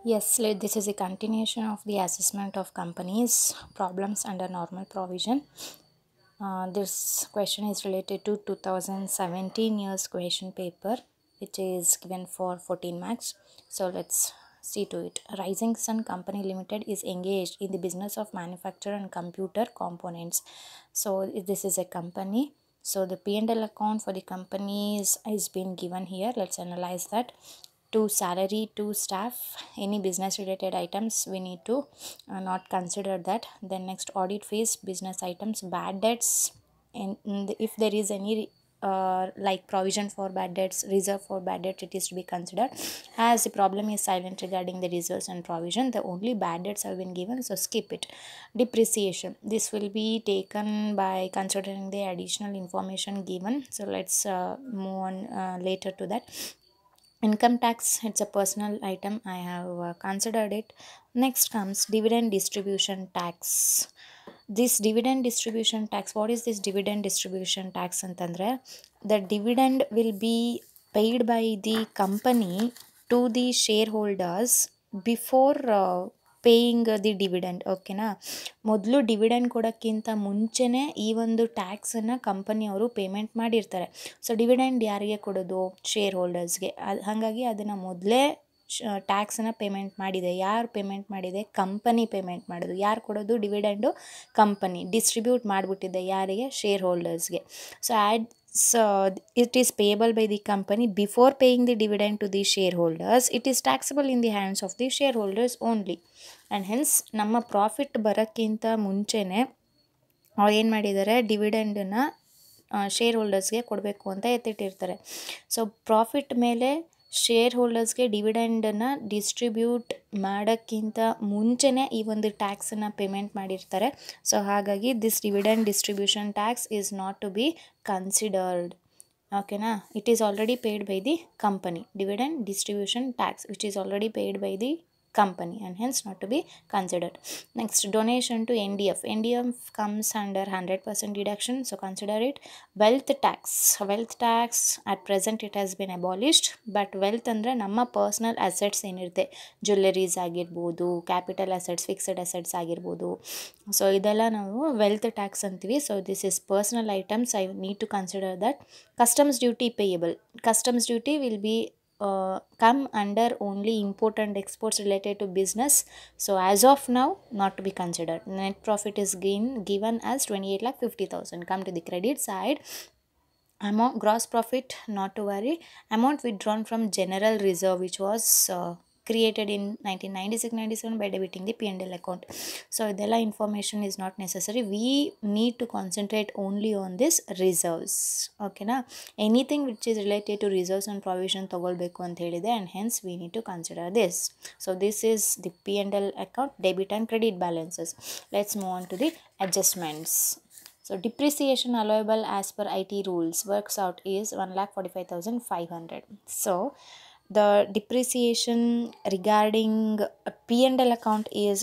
Yes, let- this is a continuation of the assessment of companies' problems under normal provision. Uh, this question is related to 2017 year's question paper, which is given for 14 marks. So let's see to it. Rising Sun Company Limited is engaged in the business of manufacture and computer components. So this is a company. So the P&L account for the company is, is been given here. Let's analyze that to salary to staff any business related items we need to uh, not consider that then next audit fees business items bad debts and in the- if there is any uh, like provision for bad debts reserve for bad debts it is to be considered as the problem is silent regarding the reserves and provision the only bad debts have been given so skip it depreciation this will be taken by considering the additional information given so let's uh, move on uh, later to that income tax it's a personal item i have uh, considered it next comes dividend distribution tax this dividend distribution tax what is this dividend distribution tax ಅಂತಂದರೆ the dividend will be paid by the company to the shareholders before uh, paying the dividend ಓಕೆನಾ ಮೊದಲು dividend ಕೊಡೋಕ್ಕಿಂತ ಮುಂಚೆನೇ ಈ ಒಂದು ಟ್ಯಾಕ್ಸನ್ನು ಕಂಪನಿಯವರು payment ಮಾಡಿರ್ತಾರೆ so dividend ಯಾರಿಗೆ ಕೊಡೋದು ಶೇರ್ ಹೋಲ್ಡರ್ಸ್ಗೆ ಅದು ಹಾಗಾಗಿ ಅದನ್ನು ಮೊದಲೇ ಟ್ಯಾಕ್ಸನ್ನು ಪೇಮೆಂಟ್ ಮಾಡಿದೆ ಯಾರು ಪೇಮೆಂಟ್ ಮಾಡಿದೆ ಕಂಪನಿ ಪೇಮೆಂಟ್ ಮಾಡೋದು ಯಾರು ಕೊಡೋದು ಡಿವಿಡೆಂಡು ಕಂಪನಿ ಡಿಸ್ಟ್ರಿಬ್ಯೂಟ್ ಮಾಡಿಬಿಟ್ಟಿದೆ ಯಾರಿಗೆ ಶೇರ್ ಹೋಲ್ಡರ್ಸ್ಗೆ so add so it is payable by the company before paying the dividend to the shareholders it is taxable in the hands of the shareholders only and hence ನಮ್ಮ profit ಬರೋಕ್ಕಿಂತ ಮುಂಚೆನೇ ಅವ್ರು ಏನು ಮಾಡಿದ್ದಾರೆ ಡಿವಿಡೆಂಡನ್ನು share ಹೋಲ್ಡರ್ಸ್ಗೆ ಕೊಡಬೇಕು ಅಂತ ಎತ್ತಿಟ್ಟಿರ್ತಾರೆ ಸೊ ಪ್ರಾಫಿಟ್ ಮೇಲೆ ಶೇರ್ ಹೋಲ್ಡರ್ಸ್ಗೆ ಡಿವಿಡೆಂಡನ್ನು ಡಿಸ್ಟ್ರಿಬ್ಯೂಟ್ ಮಾಡೋಕ್ಕಿಂತ ಮುಂಚೆನೇ ಈ ಒಂದು ಟ್ಯಾಕ್ಸನ್ನು ಪೇಮೆಂಟ್ ಮಾಡಿರ್ತಾರೆ ಸೊ ಹಾಗಾಗಿ this dividend distribution tax is not to be considered ಓಕೆನಾ it is already paid by the company dividend distribution tax which is already paid by the company and hence not to be considered next donation to ndf ndf comes under 100% deduction so consider it wealth tax wealth tax at present it has been abolished but wealth ಅಂದರೆ ನಮ್ಮ personal assets ಏನಿರುತ್ತೆ jewelleries ಆಗಿರ್ಬೋದು capital assets fixed assets ಆಗಿರ್ಬೋದು so ಇದೆಲ್ಲ ನಾವು wealth tax ಅಂತೀವಿ so this is personal items I need to consider that customs duty payable customs duty will be uh, come under only import and exports related to business so as of now not to be considered net profit is gain given as 28 lakh 50000 come to the credit side amount gross profit not to worry amount withdrawn from general reserve which was uh, created in 1996-97 by debiting the P&L account. So ಇದೆಲ್ಲ information is not necessary. We need to concentrate only on this reserves. ಓಕೆನಾ anything which is related to reserves and provision ತೊಗೊಳ್ಬೇಕು ಅಂತ ಹೇಳಿದೆ and hence we need to consider this so this is the P and L account debit and credit balances let's move on to the adjustments So depreciation allowable as per IT rules works out is 1,45,500. So the depreciation regarding a P&L account is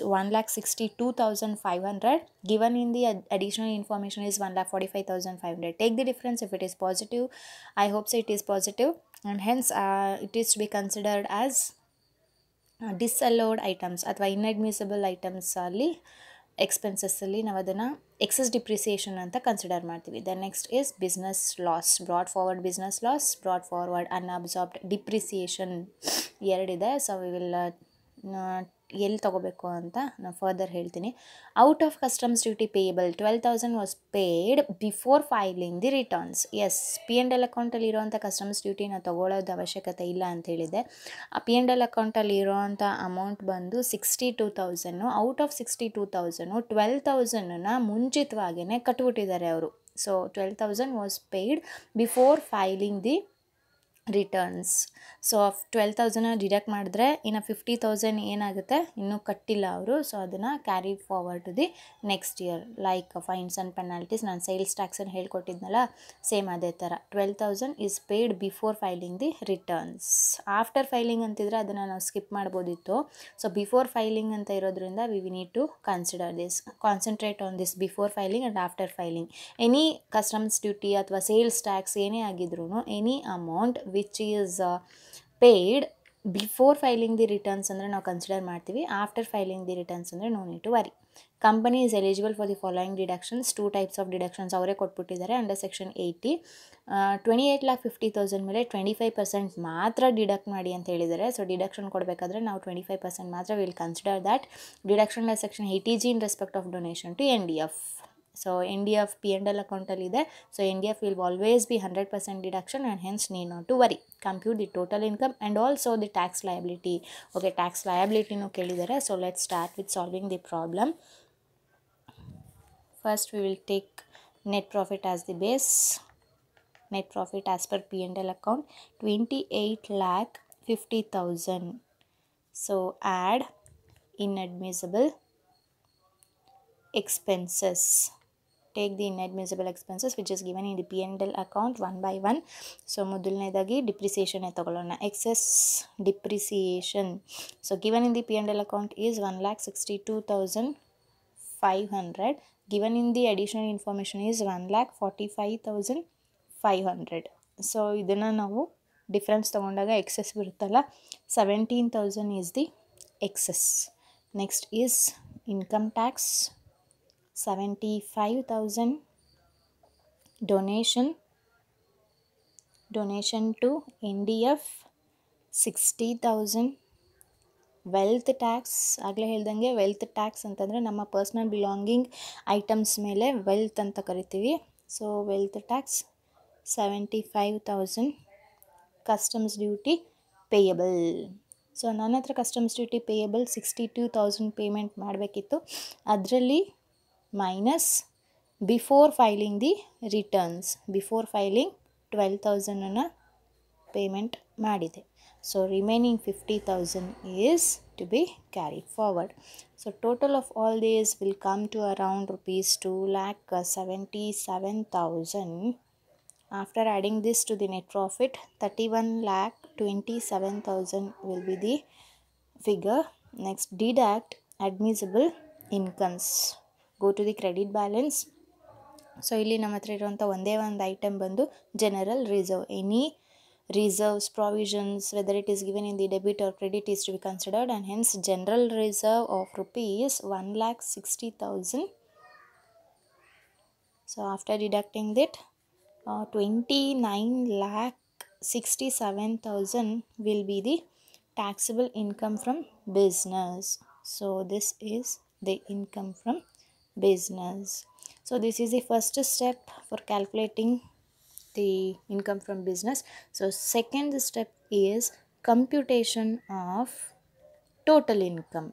1,62,500. Given in the ad- additional information is 1,45,500. Take the difference if it is positive. I hope so it is positive and hence uh, it is to be considered as disallowed items ಅಥವಾ inadmissible items ಅಲ್ಲಿ ಎಕ್ಸ್ಪೆನ್ಸಸ್ಸಲ್ಲಿ ನಾವು ಅದನ್ನು excess depreciation ಅಂತ consider ಮಾಡ್ತೀವಿ then next is business loss brought forward business loss brought forward unabsorbed depreciation ಎರಡಿದೆ so we will ಎಲ್ಲಿ ತೊಗೋಬೇಕು ಅಂತ ನಾನು ಫರ್ದರ್ ಹೇಳ್ತೀನಿ out of customs duty payable twelve thousand was paid before filing the returns as P and L ಅಕೌಂಟಲ್ಲಿ ಇರೋವಂಥ customs ಡ್ಯೂಟಿನ ತೊಗೊಳ್ಳೋದು ಅವಶ್ಯಕತೆ ಇಲ್ಲ ಅಂತ ಹೇಳಿದೆ ಆ ಪಿ ಎನ್ ಎಲ್ ಅಕೌಂಟಲ್ಲಿ ಇರೋವಂಥ ಅಮೌಂಟ್ ಬಂದು sixty two thousand out of sixty two thousand twelve ತೌಸಂಡನ್ನು ಮುಂಚಿತವಾಗಿಯೇ ಕಟ್ಬಿಟ್ಟಿದ್ದಾರೆ ಅವರು so twelve thousand was paid before filing the returns so twelve thousand deduct ಮಾಡಿದ್ರೆ ಇನ್ನು ಫಿಫ್ಟಿ ತೌಸಂಡ್ ಏನಾಗುತ್ತೆ ಇನ್ನೂ ಕಟ್ಟಿಲ್ಲ ಅವರು ಸೊ ಅದನ್ನು carry forward to the next year like fines and penalties ನಾನು ಸೇಲ್ಸ್ ಟ್ಯಾಕ್ಸನ್ನು ಹೇಳ್ಕೊಟ್ಟಿದ್ನಲ್ಲ ಸೇಮ್ ಅದೇ ಥರ twelve thousand is paid before filing the returns after filing ಅಂತಿದ್ರೆ ಅದನ್ನು ನಾವು ಸ್ಕಿಪ್ ಮಾಡ್ಬೋದಿತ್ತು ಸೊ ಬಿಫೋರ್ ಫೈಲಿಂಗ್ ಅಂತ ಇರೋದ್ರಿಂದ we we need to consider this concentrate on this before filing and after filing any customs duty ಅಥವಾ sales tax ಏನೇ ಆಗಿದ್ರು any amount which is paid before filing the returns ಅಂದರೆ ನಾವು consider ಮಾಡ್ತೀವಿ after filing the returns ಅಂದರೆ no need to worry company is eligible for the following deductions two types of deductions ಅವರೇ ಕೊಟ್ಬಿಟ್ಟಿದ್ದಾರೆ under section eighty twenty eight lakh fifty thousand ಮೇಲೆ twenty five percent ಮಾತ್ರ deduct ಮಾಡಿ ಅಂತ ಹೇಳಿದ್ದಾರೆ so deduction ಕೊಡಬೇಕಾದ್ರೆ ನಾವು ಟ್ವೆಂಟಿ ಫೈವ್ ಪರ್ಸೆಂಟ್ ಮಾತ್ರ will consider that deduction section eighty G in respect of donation to N D F so N D F P and L ಅಕೌಂಟಲ್ಲಿದೆ so N D F will always be hundred percent deduction and hence need not to worry compute the total income and also the tax liability okay tax ಲಯಬಿಲಿಟಿನೂ ಕೇಳಿದ್ದಾರೆ so let start with solving the problem first we will take net profit as the base net profit as per P&L account 28 lakh 50,000 so add inadmissible expenses take the inadmissible expenses which is given in the P&L account one by one so ಮೊದಲನೇದಾಗಿ depreciation ತಗೊಳ್ಳೋಣ excess depreciation so given in the P and L account is one lakh sixty two thousand five hundred given in the additional information is one lakh forty five thousand five hundred so ಇದನ್ನು ನಾವು difference ತೊಗೊಂಡಾಗ excess ಬರುತ್ತಲ್ಲ seventeen thousand is the excess next is income tax seventy five thousand donation donation to N D F sixty thousand wealth tax ಆಗಲೇ ಹೇಳ್ದಂಗೆ wealth tax ಅಂತಂದರೆ ನಮ್ಮ personal belonging items ಮೇಲೆ wealth ಅಂತ ಕರಿತೀವಿ so wealth tax seventy five thousand customs duty payable so ನನ್ನ ಹತ್ರ customs duty payable sixty two thousand payment ಮಾಡಬೇಕಿತ್ತು ಅದರಲ್ಲಿ minus before filing the returns before filing twelve ತೌಸಂಡನ್ನು ಪೇಮೆಂಟ್ ಮಾಡಿದೆ so remaining fifty thousand is to be carried forward so total of all these will come to around rupees two lakh seventy seven thousand after adding this to the net profit 31 lakh 27000 will be the figure next deduct admissible incomes go to the credit balance so ಇಲ್ಲಿ ನಮ್ಮ ಹತ್ರ ಇರುವಂಥ ಒಂದೇ ಒಂದು item ಬಂದು general reserve any reserves provisions whether it is given in the debit or credit is to be considered and hence general reserve of rupees one lakh sixty thousand so after deducting that uh, 29 lakh 67000 will be the taxable income from business so this is the income from business so this is the first step for calculating the income from business so second step is computation of total income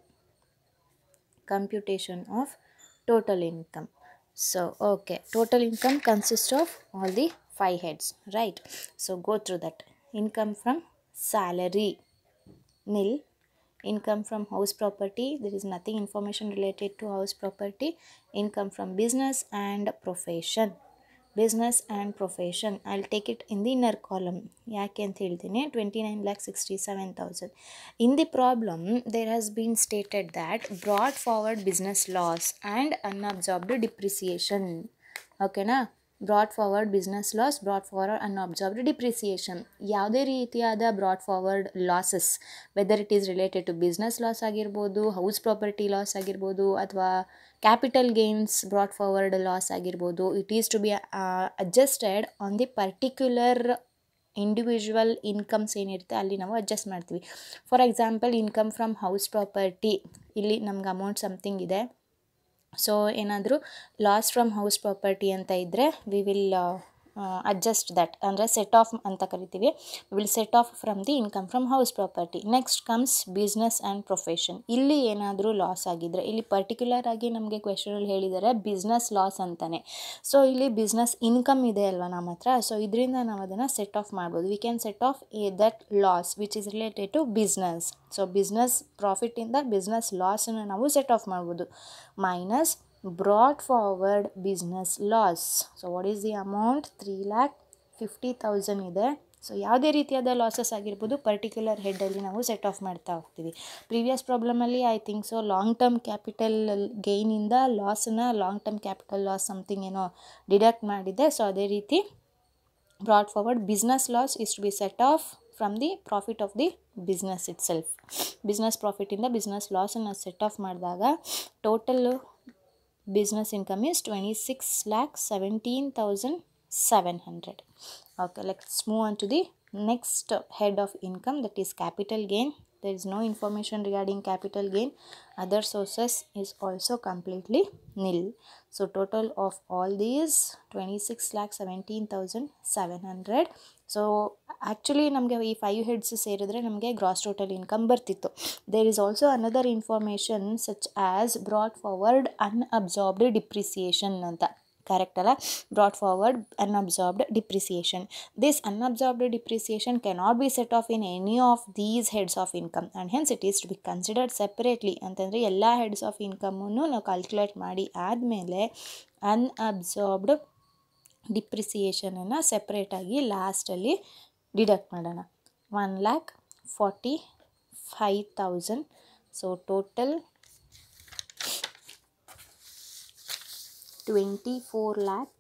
computation of total income so okay total income consists of all the five heads right so go through that income from salary nil income from house property there is nothing information related to house property income from business and profession business and profession i'll take it in the inner column ಯಾಕೆ ಅಂತ ಹೇಳ್ತೀನಿ twenty nine lakh sixty seven thousand in the problem there has been stated that brought forward business loss and unabsorbed depreciation ಓಕೆನಾ brought forward business loss brought forward unabsorbed depreciation ಯಾವುದೇ ರೀತಿಯಾದ brought forward losses whether it is related to business loss ಆಗಿರ್ಬೋದು house property loss ಆಗಿರ್ಬೋದು ಅಥವಾ capital gains brought forward loss ಆಗಿರ್ಬೋದು it is to be adjusted on the particular individual incomes ಏನಿರುತ್ತೆ ಅಲ್ಲಿ ನಾವು adjust ಮಾಡ್ತೀವಿ for example income from house property ಇಲ್ಲಿ ನಮ್ಗೆ ಅಮೌಂಟ್ ಸಮಥಿಂಗ್ ಇದೆ ಸೊ ಏನಾದರೂ ಲಾಸ್ ಫ್ರಮ್ ಹೌಸ್ ಪ್ರಾಪರ್ಟಿ ಅಂತ ಇದ್ದರೆ ವಿ ವಿಲ್ ಅಡ್ಜಸ್ಟ್ ದಟ್ ಅಂದರೆ ಸೆಟ್ ಆಫ್ ಅಂತ ಕರಿತೀವಿ will set off from the income from house property next comes business and profession ಇಲ್ಲಿ ಏನಾದರೂ ಲಾಸ್ ಆಗಿದ್ದರೆ ಇಲ್ಲಿ ಪರ್ಟಿಕ್ಯುಲರ್ ಆಗಿ ನಮಗೆ ಕ್ವೆಶನಲ್ಲಿ ಹೇಳಿದ್ದಾರೆ ಬಿಸ್ನೆಸ್ ಲಾಸ್ ಅಂತಾನೆ ಸೊ ಇಲ್ಲಿ ಬಿಸ್ನೆಸ್ ಇನ್ಕಮ್ ಇದೆ ಅಲ್ವಾ ನಮ್ಮ ಹತ್ರ ಸೊ ಇದರಿಂದ ನಾವು ಅದನ್ನು ಸೆಟ್ ಆಫ್ ಮಾಡ್ಬೋದು we can set off a that loss which is related to business so business ಪ್ರಾಫಿಟಿಂದ ಬಿಸ್ನೆಸ್ ಲಾಸನ್ನು ನಾವು ಸೆಟ್ ಆಫ್ ಮಾಡ್ಬೋದು minus brought forward business loss so what is the amount three lakh fifty thousand ಇದೆ so ಯಾವುದೇ ರೀತಿಯಾದ losses ಆಗಿರ್ಬೋದು particular ಹೆಡ್ಡಲ್ಲಿ ನಾವು set off ಮಾಡ್ತಾ ಹೋಗ್ತೀವಿ ಪ್ರೀವಿಯಸ್ ಪ್ರಾಬ್ಲಮಲ್ಲಿ I think so long term capital ಗೇನಿಂದ ಲಾಸನ್ನು long term capital loss something ಏನೋ ಡಿಡಕ್ಟ್ ಮಾಡಿದ್ದೆ ಸೊ ಅದೇ ರೀತಿ brought forward business loss is to be set off from the profit of the business itself business ಪ್ರಾಫಿಟಿಂದ business ಲಾಸನ್ನು set off ಮಾಡಿದಾಗ total business income is 26 lakh 17700 okay let's move on to the next head of income that is capital gain there is no information regarding capital gain other sources is also completely nil so total of all these 26 lakh 17700 so actually ನಮಗೆ ಈ five heads ಸೇರಿದ್ರೆ ನಮಗೆ gross total income ಬರ್ತಿತ್ತು there is also another information such as brought forward unabsorbed depreciation ಅಂತ correct ಅಲ್ಲ brought forward unabsorbed depreciation this unabsorbed depreciation cannot be set off in any of these heads of income and hence it is to be considered separately ಅಂತಂದರೆ ಎಲ್ಲ heads of ಇನ್ಕಮನ್ನು ನಾವು calculate ಮಾಡಿ ಆದಮೇಲೆ unabsorbed ಡಿಪ್ರಿಸಿಯೇಷನನ್ನು ಸೆಪ್ರೇಟಾಗಿ ಲಾಸ್ಟಲ್ಲಿ deduct ಮಾಡೋಣ one lakh forty five thousand so total twenty four lakh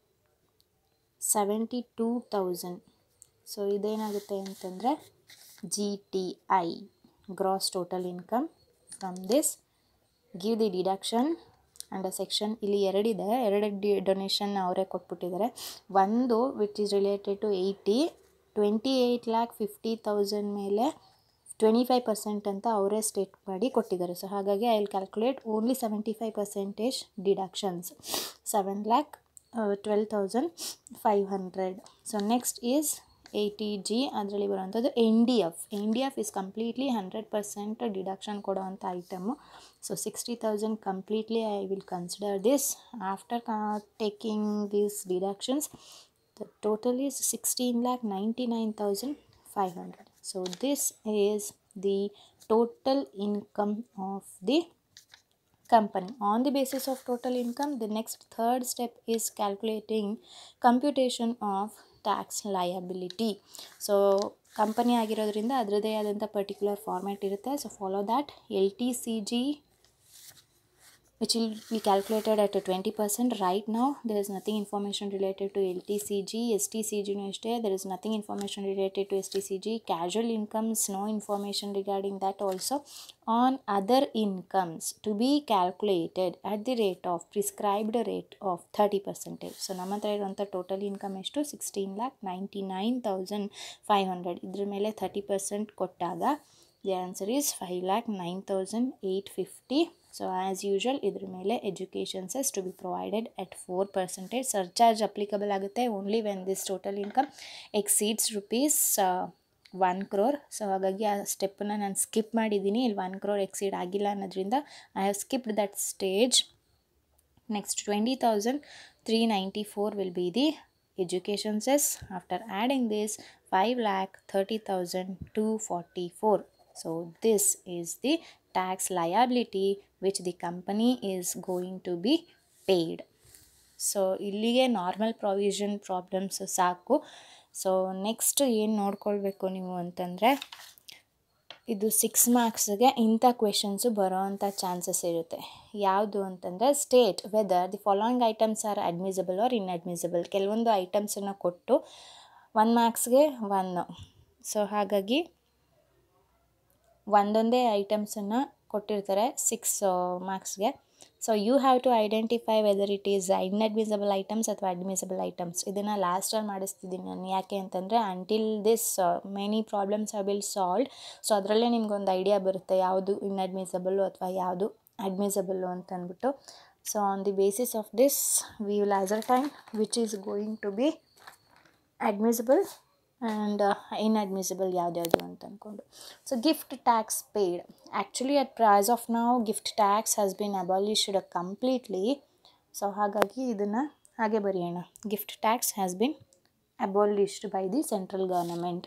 seventy two thousand so ಇದೇನಾಗುತ್ತೆ ಅಂತಂದರೆ G T I gross total income from this give the deduction and a section ಇಲ್ಲಿ ಎರಡಿದೆ ಎರಡು ಡಿ ಡೊನೇಷನ್ ಅವರೇ ಕೊಟ್ಬಿಟ್ಟಿದ್ದಾರೆ ಒಂದು which is related to eighty twenty eight lakh fifty thousand ಮೇಲೆ twenty five percent ಅಂತ ಅವರೇ ಸ್ಟೇಟ್ ಮಾಡಿ ಕೊಟ್ಟಿದ್ದಾರೆ ಸೊ ಹಾಗಾಗಿ I will calculate only seventy five percentage deductions seven lakh twelve thousand five hundred so next is eighty G ಅದರಲ್ಲಿ ಬರುವಂಥದ್ದು N D F N D F is completely hundred percent deduction ಕೊಡೋವಂಥ item so sixty thousand completely I will consider this after taking these deductions the total is 16 lakh 99500 so this is the total income of the company on the basis of total income the next third step is calculating computation of tax liability so company ಆಗಿರೋದ್ರಿಂದ ಅದರದ್ದೇ ಆದಂಥ particular format ಇರುತ್ತೆ so follow that L T C G which will be calculated at a 20% right now there is nothing information related to ltcg stcg no ಅಷ್ಟೇ there is nothing information related to stcg casual incomes no information regarding that also on other incomes to be calculated at the rate of prescribed rate of 30 percentage so ನಮ್ಮ ಹತ್ರ ಇರುವಂಥ total income ಎಷ್ಟು sixteen lakh ninety nine thousand five hundred ಇದ್ರ ಮೇಲೆ thirty percent ಕೊಟ್ಟಾಗ the answer is five lakh nine thousand eight fifty so as usual ಇದ್ರ ಮೇಲೆ education cess to be provided at four percentage surcharge applicable ಆಗುತ್ತೆ only when this total income exceeds rupees one crore so ಹಾಗಾಗಿ ಆ ಸ್ಟೆಪ್ಪನ್ನ ನಾನು skip ಮಾಡಿದ್ದೀನಿ ಇಲ್ಲಿ one crore exceed ಆಗಿಲ್ಲ ಅನ್ನೋದ್ರಿಂದ I have skipped that stage next twenty thousand three ninety four will be the education cess after adding this five lakh thirty thousand two forty four so this is the tax liability which the company is going to be paid so ಇಲ್ಲಿಗೆ normal provision problems ಸಾಕು so next ಏನು ನೋಡ್ಕೊಳ್ಬೇಕು ನೀವು ಅಂತಂದರೆ ಇದು six ಮಾರ್ಕ್ಸ್ಗೆ ಇಂಥ questions ಬರೋ ಅಂಥ ಚಾನ್ಸಸ್ ಇರುತ್ತೆ ಯಾವುದು ಅಂತಂದರೆ state whether the following items are admissible are inadmissible ಕೆಲವೊಂದು ಐಟಮ್ಸನ್ನು ಕೊಟ್ಟು ಒನ್ ಮಾರ್ಕ್ಸ್ಗೆ ಒನ್ ಸೊ ಹಾಗಾಗಿ ಒಂದೊಂದೇ ಐಟಮ್ಸನ್ನು ಕೊಟ್ಟಿರ್ತಾರೆ ಸಿಕ್ಸ್ ಮಾರ್ಕ್ಸ್ಗೆ so you have to identify whether it is inadmissible items ಅಥವಾ ಅಡ್ಮಿಸಬಲ್ ಐಟಮ್ಸ್ ಇದನ್ನು ಲಾಸ್ಟಲ್ಲಿ ಮಾಡಿಸ್ತಿದ್ದೀನಿ ನಾನು ಯಾಕೆ ಅಂತಂದರೆ until this many problems have been solve so ಅದರಲ್ಲೇ ನಿಮ್ಗೊಂದು ಐಡಿಯಾ ಬರುತ್ತೆ ಯಾವುದು ಇನ್ಅಡ್ಮಿಸಬಲ್ಲು ಅಥವಾ ಯಾವುದು ಅಡ್ಮಿಸಬಲ್ಲು ಅಂತ ಅಂದ್ಬಿಟ್ಟು so on the basis of this we will answer time which is going to be admissible and inadmissible ಯಾವ್ದ್ಯಾವುದು ಅಂತ ಅಂದ್ಕೊಂಡು so gift tax paid actually at price of ನಾವು gift tax has been abolished completely so ಹಾಗಾಗಿ ಇದನ್ನು ಹಾಗೆ ಬರೆಯೋಣ gift tax has been abolished by the central government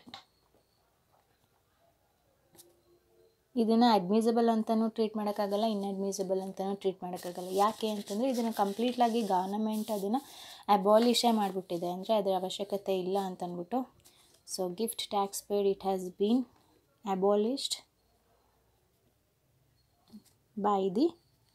ಇದನ್ನು admissible ಅಂತಲೂ ಟ್ರೀಟ್ ಮಾಡೋಕ್ಕಾಗಲ್ಲ ಇನ್ಅಡ್ಮಿಸಬಲ್ ಅಂತಲೂ ಟ್ರೀಟ್ ಮಾಡೋಕ್ಕಾಗಲ್ಲ ಯಾಕೆ ಅಂತಂದರೆ ಇದನ್ನು ಕಂಪ್ಲೀಟ್ಲಾಗಿ ಗವರ್ನಮೆಂಟ್ ಅದನ್ನು ಅಬಾಲಿಷೇ ಮಾಡಿಬಿಟ್ಟಿದೆ ಅಂದರೆ ಅದರ ಅವಶ್ಯಕತೆ ಇಲ್ಲ ಅಂತ ಅಂದ್ಬಿಟ್ಟು so gift tax paid it has been abolished by the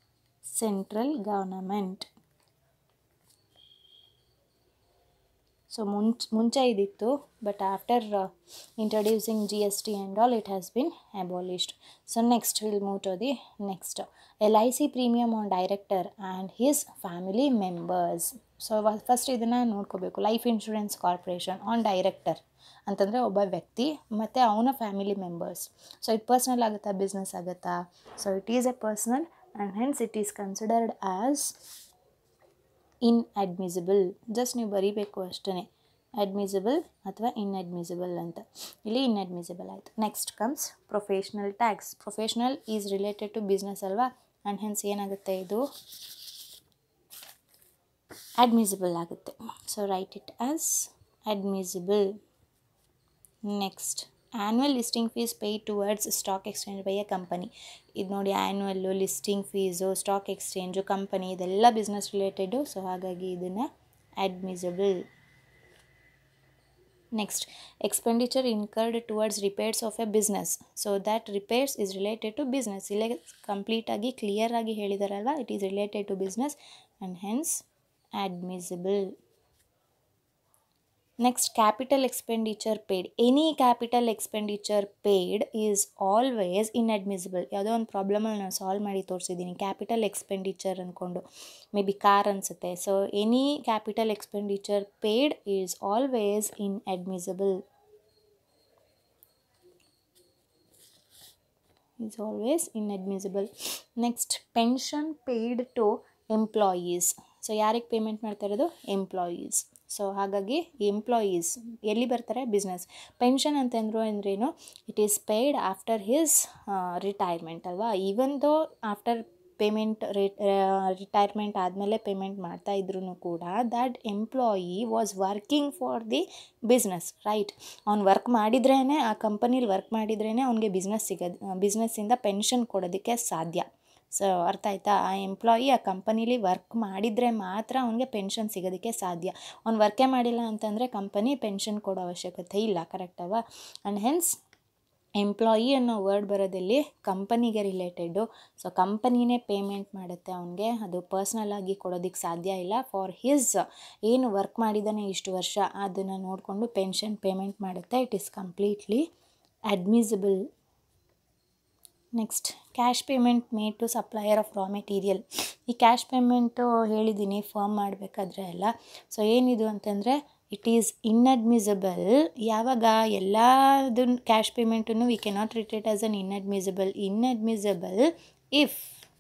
central government so ಮುಂಚ್ ಮುಂಚೆ ಇದಿತ್ತು but after introducing G S T and all it has been abolished so next will move to the next L I C premium on director and his family members so first ಇದನ್ನು ನೋಡ್ಕೋಬೇಕು life insurance corporation on director ಅಂತಂದರೆ ಒಬ್ಬ ವ್ಯಕ್ತಿ ಮತ್ತು ಅವನ family members so ಇದು personal ಆಗುತ್ತಾ business ಆಗುತ್ತಾ so it is a personal and hence it is considered as inadmissible just ನೀವು ಬರೀಬೇಕು ಅಷ್ಟೇ ಅಡ್ಮಿಸಿಬಲ್ ಅಥವಾ ಇನ್ಅಡ್ಮಿಸಿಬಲ್ ಅಂತ ಇಲ್ಲಿ ಇನ್ಅಡ್ಮಿಸಿಬಲ್ ಆಯಿತು next comes professional tax professional is related to business ಅಲ್ವಾ ಆ್ಯಂಡ್ ಹೆನ್ಸ್ ಏನಾಗುತ್ತೆ ಇದು ಅಡ್ಮಿಸಿಬಲ್ ಆಗುತ್ತೆ so right it as admissible next annual listing fees pay towards stock exchange by a company ಇದು ನೋಡಿ annual listing fees stock exchange company ಇದೆಲ್ಲ business related so ಹಾಗಾಗಿ ಇದನ್ನು admissible next expenditure incurred towards repairs of a business so that repairs is related to business ಇಲ್ಲೇ ಕಂಪ್ಲೀಟಾಗಿ ಕ್ಲಿಯರಾಗಿ ಹೇಳಿದಾರಲ್ವ it is related to business and hence admissible. Next, capital expenditure paid. Any capital expenditure paid is always inadmissible. ಯಾವುದೋ ಒಂದು ಪ್ರಾಬ್ಲಮಲ್ಲಿ ನಾನು solve ಮಾಡಿ ತೋರಿಸಿದ್ದೀನಿ capital expenditure ಅಂದ್ಕೊಂಡು may be car ಅನಿಸುತ್ತೆ so any capital expenditure paid is always inadmissible is always inadmissible next pension paid to employees so ಯಾರಿಗೆ payment ಮಾಡ್ತಾ ಇರೋದು ಎಂಪ್ಲಾಯೀಸ್ ಸೊ ಹಾಗಾಗಿ ಎಂಪ್ಲಾಯೀಸ್ ಎಲ್ಲಿ ಬರ್ತಾರೆ ಬಿಸ್ನೆಸ್ ಪೆನ್ಷನ್ ಅಂತಂದ್ರು ಅಂದ್ರೇನು it is paid after his retirement ಅಲ್ವಾ even though after payment retirement ಆದಮೇಲೆ ಪೇಮೆಂಟ್ ಮಾಡ್ತಾ ಇದ್ರೂ ಕೂಡ that employee was working for the business right ಅವ್ನು ವರ್ಕ್ ಮಾಡಿದ್ರೇ ಆ ಕಂಪನೀಲಿ ವರ್ಕ್ ಮಾಡಿದ್ರೇ ಅವ್ನಿಗೆ ಬಿಸ್ನೆಸ್ ಸಿಗೋದು ಬಿಸ್ನೆಸ್ಸಿಂದ ಪೆನ್ಷನ್ ಕೊಡೋದಕ್ಕೆ ಸಾಧ್ಯ ಸೊ ಅರ್ಥ ಆಯ್ತಾ ಆ ಎಂಪ್ಲಾಯಿ ಆ ಕಂಪನೀಲಿ ವರ್ಕ್ ಮಾಡಿದರೆ ಮಾತ್ರ ಅವನಿಗೆ ಪೆನ್ಷನ್ ಸಿಗೋದಕ್ಕೆ ಸಾಧ್ಯ ಅವ್ನು ವರ್ಕೇ ಮಾಡಿಲ್ಲ ಅಂತಂದರೆ ಕಂಪನಿ ಪೆನ್ಷನ್ ಕೊಡೋ ಅವಶ್ಯಕತೆ ಇಲ್ಲ ಕರೆಕ್ಟಲ್ವಾ ಆ್ಯಂಡ್ ಹೆನ್ಸ್ ಎಂಪ್ಲಾಯಿ ಅನ್ನೋ ವರ್ಡ್ ಬರೋದಲ್ಲಿ ಕಂಪನಿಗೆ ರಿಲೇಟೆಡು ಸೊ ಕಂಪನಿನೇ ಪೇಮೆಂಟ್ ಮಾಡುತ್ತೆ ಅವನಿಗೆ ಅದು ಪರ್ಸ್ನಲ್ ಆಗಿ ಕೊಡೋದಕ್ಕೆ ಸಾಧ್ಯ ಇಲ್ಲ ಫಾರ್ ಹಿಸ್ ಏನು ವರ್ಕ್ ಮಾಡಿದ್ದಾನೆ ಇಷ್ಟು ವರ್ಷ ಅದನ್ನು ನೋಡಿಕೊಂಡು ಪೆನ್ಷನ್ ಪೇಮೆಂಟ್ ಮಾಡುತ್ತೆ it is completely admissible next cash payment made to supplier of raw material ಈ ಕ್ಯಾಶ್ ಪೇಮೆಂಟು ಹೇಳಿದ್ದೀನಿ ಫಾರ್ಮ್ ಮಾಡಬೇಕಾದ್ರೆ ಎಲ್ಲ ಸೊ ಏನಿದು ಅಂತಂದರೆ ಇಟ್ ಈಸ್ ಇನ್ಅಡ್ಮಿಸಿಬಲ್ ಯಾವಾಗ ಎಲ್ಲದನ್ನ ಕ್ಯಾಶ್ ಪೇಮೆಂಟನ್ನು we cannot treated as an inadmissible inadmissible if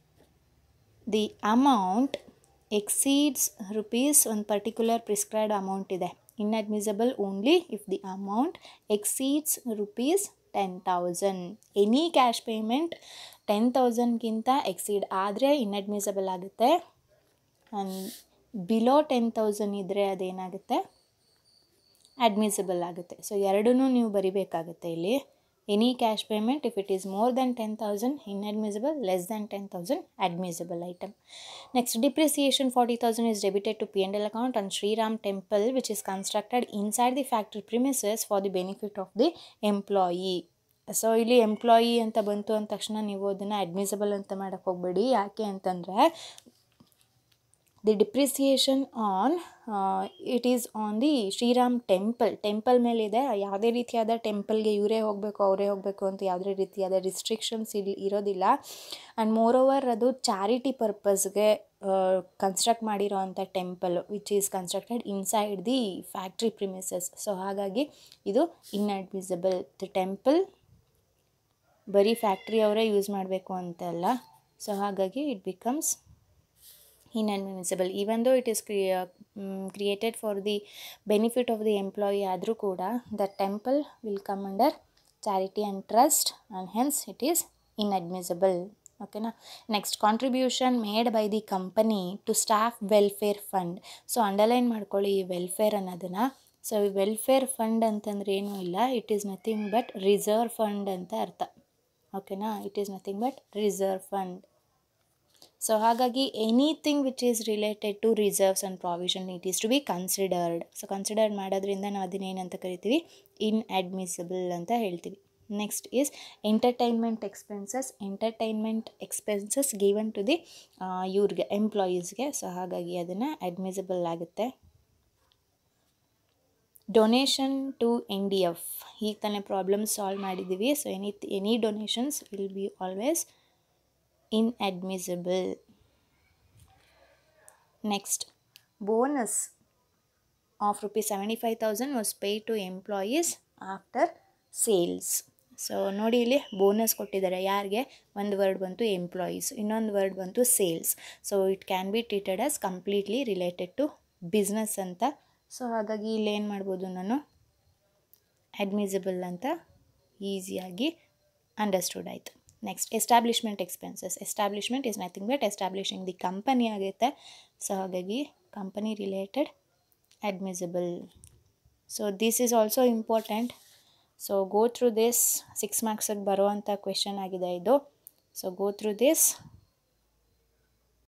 the amount exceeds rupees ಒಂದು ಪರ್ಟಿಕ್ಯುಲರ್ ಪ್ರಿಸ್ಕ್ರೈಬ್ಡ್ ಅಮೌಂಟ್ ಇದೆ inadmissible only if the amount exceeds rupees ten thousand any cash payment ten ತೌಸಂಡ್ಗಿಂತ exceed ಆದರೆ inadmissible ಆಗುತ್ತೆ and below ten thousand ಇದ್ದರೆ ಅದೇನಾಗುತ್ತೆ admissible ಆಗುತ್ತೆ so ಎರಡೂ ನೀವು ಬರಿಬೇಕಾಗುತ್ತೆ ಇಲ್ಲಿ any cash payment if it is more than ten thousand inadmissible less than ten thousand admissible item next depreciation forty thousand is debited to P and L account on Shriram temple which is constructed inside the factory premises for the benefit of the employee so ಇಲ್ಲಿ employee ಅಂತ ಬಂತು ಅಂದ ತಕ್ಷಣ ನೀವು ಅದನ್ನು admissible ಅಂತ ಮಾಡೋಕ್ಕೆ ಹೋಗಬೇಡಿ ಯಾಕೆ ಅಂತಂದರೆ the depreciation on it is on the Shriram temple temple ಮೇಲಿದೆ ಯಾವುದೇ ರೀತಿಯಾದ ಟೆಂಪಲ್ಗೆ ಇವರೇ ಹೋಗಬೇಕು ಅವರೇ ಹೋಗಬೇಕು ಅಂತ ಯಾವುದೇ ರೀತಿಯಾದ ರಿಸ್ಟ್ರಿಕ್ಷನ್ಸ್ ಇಲ್ಲಿ ಇರೋದಿಲ್ಲ ಆ್ಯಂಡ್ ಮೋರ್ ಓವರ್ ಅದು ಚಾರಿಟಿ ಪರ್ಪಸ್ಗೆ ಕನ್ಸ್ಟ್ರಕ್ಟ್ ಮಾಡಿರೋ ಅಂಥ temple which is constructed inside the factory premises so ಹಾಗಾಗಿ ಇದು ಇನ್ಅಡ್ಮಿಸಬಲ್ ದಿ ಟೆಂಪಲ್ ಬರೀ ಫ್ಯಾಕ್ಟ್ರಿ ಅವರೇ ಯೂಸ್ ಮಾಡಬೇಕು ಅಂತಲ್ಲ ಸೊ ಹಾಗಾಗಿ it becomes inadmissible even though it is ಕ್ರಿಯ created for the benefit of the employee ಆದರೂ ಕೂಡ the temple will come under charity and trust and hence it is inadmissible ಓಕೆನಾ next contribution made by the company to staff welfare fund so underline ಮಾಡ್ಕೊಳ್ಳಿ ಈ welfare ಅನ್ನೋದನ್ನು so ಈ welfare fund ಅಂತಂದ್ರೆ ಏನೂ ಇಲ್ಲ it is nothing but reserve fund ಅಂತ ಅರ್ಥ ಓಕೆನಾ it is nothing but reserve fund so ಹಾಗಾಗಿ anything which is related to reserves and provision it is to be considered so consider ಮಾಡೋದ್ರಿಂದ ನಾವು ಅದನ್ನೇನಂತ ಕರಿತೀವಿ ಇನ್ಅಡ್ಮಿಸಿಬಲ್ ಅಂತ ಹೇಳ್ತೀವಿ next is entertainment expenses entertainment expenses given to the ಇವ್ರಿಗೆ ಎಂಪ್ಲಾಯೀಸ್ಗೆ so ಹಾಗಾಗಿ ಅದನ್ನು ಅಡ್ಮಿಸಿಬಲ್ ಆಗುತ್ತೆ donation to N D F ಈಗ ತಾನೇ ಪ್ರಾಬ್ಲಮ್ ಸಾಲ್ವ್ ಮಾಡಿದ್ದೀವಿ so any any donations will be always inadmissible. Next, bonus of rupees 75,000 was paid to employees after sales so ನೋಡಿ ಇಲ್ಲಿ ಬೋನಸ್ ಕೊಟ್ಟಿದ್ದಾರೆ ಯಾರಿಗೆ ಒಂದು ವರ್ಡ್ ಬಂತು ಎಂಪ್ಲಾಯೀಸ್ ಇನ್ನೊಂದು ವರ್ಡ್ ಬಂತು sales so it can be treated as completely related to business ಅಂತ so ಹಾಗಾಗಿ ಇಲ್ಲಿ ಏನು ಮಾಡ್ಬೋದು ನಾನು ಅಡ್ಮಿಸಿಬಲ್ ಅಂತ ಈಸಿಯಾಗಿ ಅಂಡರ್ಸ್ಟುಡ್ ಆಯಿತು next establishment expenses establishment is nothing but establishing the company ಆಗುತ್ತೆ ಸೊ ಹಾಗಾಗಿ company related admissible so this is also important so go through this six ಮಾರ್ಕ್ಸಿಗೆ ಬರುವಂಥ ಕ್ವೆಶನ್ ಆಗಿದೆ ಇದು ಸೊ ಗೋ ಥ್ರೂ ದಿಸ್